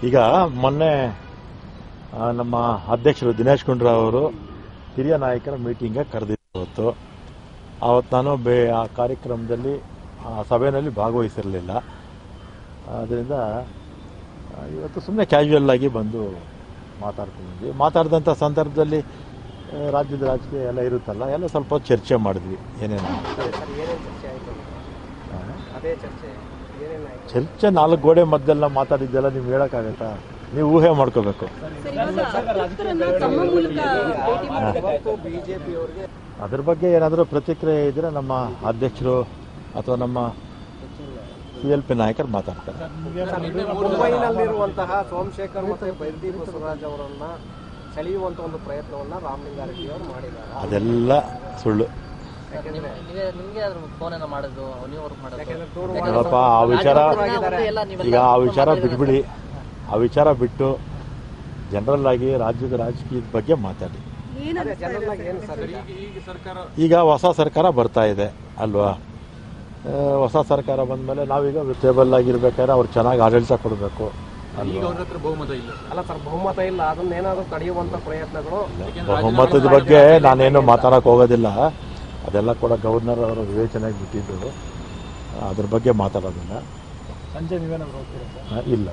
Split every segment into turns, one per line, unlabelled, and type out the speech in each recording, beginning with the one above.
ಈಗ ಮೊನ್ನೆ ಆ, ನಮ್ಮ ಅಧ್ಯಕ್ಷರು ದಿನೇಶ್ ಗುಂಡ್ರಾವ್ ಅವರು ಹಿರಿಯ ನಾಯಕರ ಮೀಟಿಂಗ್ಗೆ ಕರೆದಿದ್ದು ಅವತ್ತು ಆವತ್ತು ನಾನು ಬೇ ಆ ಕಾರ್ಯಕ್ರಮದಲ್ಲಿ ಆ ಸಭೆಯಲ್ಲಿ ಭಾಗವಹಿಸಿರಲಿಲ್ಲ ಆದ್ದರಿಂದ ಆ, ಇವತ್ತು ಸುಮ್ಮನೆ ಕ್ಯಾಶುವಲ್ ಆಗಿ ಬಂದು ಮಾತಾಡ್ತಿದ್ವಿ ಮಾತಾಡಿದಂಥ ಸಂದರ್ಭದಲ್ಲಿ ಆ, ರಾಜ್ಯದ ರಾಜಕೀಯ ಎಲ್ಲ ಇರುತ್ತಲ್ಲ ಎಲ್ಲ ಸ್ವಲ್ಪ ಹೊತ್ತು ಚರ್ಚೆ ಮಾಡಿದ್ವಿ ಏನೇನು
ಸರ್ ಏನೇನು ಚರ್ಚೆ ಆಯಿತು
ಆ,
ಅದೇ ಚರ್ಚೆ ಏನೇನಾಯ್ತು
ಚರ್ಚೆ ನಾಲ್ಕು ಗೋಡೆ ಮದ್ದೆಲ್ಲ ಮಾತಾಡಿದ್ದೆಲ್ಲ ನೀವು ಹೇಳೋಕ್ಕಾಗತ್ತಾ ನೀವು ಊಹೆ ಮಾಡ್ಕೋಬೇಕು
ಸರ್ ಇವಾಗ ಅತೃಪ್ತರನ್ನ ತಮ್ಮ ಮೂಲಕ ಭೇಟಿ ಮಾಡಿ
ಇವತ್ತು ಬಿಜೆಪಿ ಅವರಿಗೆ
ಅದ್ರ ಬಗ್ಗೆ ಏನಾದರೂ ಪ್ರತಿಕ್ರಿಯೆ ಇದ್ರೆ ನಮ್ಮ ಅಧ್ಯಕ್ಷರು ಅಥವಾ ನಮ್ಮ ಸಿ ಎಲ್ ಪಿ ನಾಯಕರು ಮಾತಾಡ್ತಾರೆ
ಮುಂಬೈನಲ್ಲಿರುವಂತಹ ಸೋಮಶೇಖರ್ ಮತ್ತೆ ಬೈರ್ದಿ ಬಸವರಾಜ್ ಅವರನ್ನ ಸೆಳೆಯುವಂತ ಒಂದು ಪ್ರಯತ್ನವನ್ನ ರಾಮಲಿಂಗಾರೆಡ್ಡಿ ಅವರು ಮಾಡಿದ್ದಾರೆ
ಅದೆಲ್ಲ ಸುಳ್ಳು
ಯಾಕೆಂದ್ರೆ
ನೀವೇ ನಿಮ್ಗೆ ಅದ್ರ ಫೋನ್ ಏನೋ ಮಾಡೋದು ನೀವು ವರ್ಕ್ ಮಾಡೋದು
ಯಾಕೆಂದ್ರೆ ದೂರ
ನೋಡಪ್ಪ ಆ ವಿಚಾರ
ಎಲ್ಲ ನೀವೆಲ್ಲ
ಈಗ ಆ ವಿಚಾರ ಬಿಟ್ಬಿಡಿ ಆ ವಿಚಾರ ಬಿಟ್ಟು ಜನರಲ್ ಆಗಿ ರಾಜ್ಯದ ರಾಜಕೀಯದ ಬಗ್ಗೆ ಮಾತಾಡಿ
ಏನ್
ಅದೇ
ಅನಿಸ್ತಾ ಇದೆ
ಜನರಲ್ ಆಗಿ ಏನು ಸರ್
ಈಗ ಹೊಸ ಸರ್ಕಾರ ಬರ್ತಾ ಇದೆ ಅಲ್ವಾ ಆ, ಹೊಸ ಸರ್ಕಾರ ಬಂದಮೇಲೆ ನಾವೀಗ ಸ್ಟೇಬಲ್ ಆಗಿರ್ಬೇಕಾದ್ರೆ ಅವ್ರು ಚೆನ್ನಾಗಿ ಆಡಳಿತ ಕೊಡಬೇಕು ಅಲ್ವಾ
ಅಲ್ಲ ಸರ್ ಬಹುಮತ ಇಲ್ಲ ಅದನ್ನ ಏನಾದ್ರು ತಡೆಯುವಂತ ಪ್ರಯತ್ನಗಳು
ಬಹುಮತದ ಬಗ್ಗೆ ನಾನೇನು ಮಾತಾಡಕ್ ಹೋಗೋದಿಲ್ಲ ಅದೆಲ್ಲ ಕೂಡ ಗವರ್ನರ್ ಅವರ ವಿವೇಚನೆಗೆ ಬಿಟ್ಟಿದ್ದು ಅದ್ರ ಬಗ್ಗೆ ಮಾತಾಡೋದಿಲ್ಲ
ಸಂಜೆ ನೀವೇನಾದ್ರು ಹೋಗ್ತೀರಾ ಸರ್
ಆ, ಇಲ್ಲ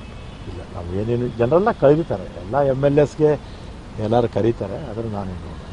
ಇಲ್ಲ ನಾವು ಏನೇನು ಜನರೆಲ್ಲ ಕರೀತಾರೆ ಎಲ್ಲ ಎಮ್ ಎಲ್ ಎಸ್ಗೆ ಎಲ್ಲರೂ ಕರೀತಾರೆ ಆದ್ರೆ ನಾನೇನು